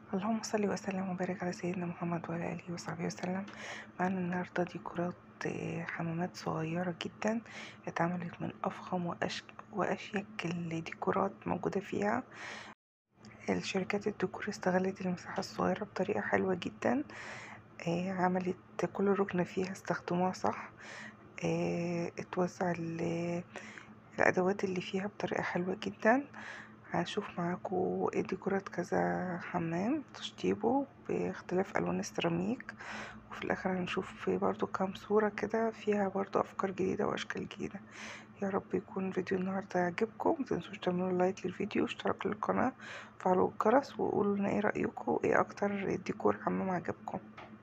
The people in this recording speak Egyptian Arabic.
اللهم صل وسلم وبارك على سيدنا محمد وعلى اله وصحبه وسلم معانا النهارده ديكورات آه، حمامات صغيره جدا اتعملت من افخم وأشك واشيك الديكورات موجوده فيها الشركات الديكور استغلت المساحه الصغيره بطريقه حلوه جدا آه، عملت كل ركن فيها استخدموها صح آه، اتوزع الادوات اللي فيها بطريقه حلوه جدا هنشوف معاكم ديكورات كذا حمام تشطيبه باختلاف الوان السيراميك وفي الاخر هنشوف برضو كام صورة كده فيها برضو افكار جديدة واشكال جديدة يا رب يكون فيديو النهاردة يعجبكم متنسوش تعملوا لايك للفيديو واشتراك للقناة وفعلوا الجرس وقولوا لنا ايه رأيكم وايه اكتر ديكور حمام عجبكم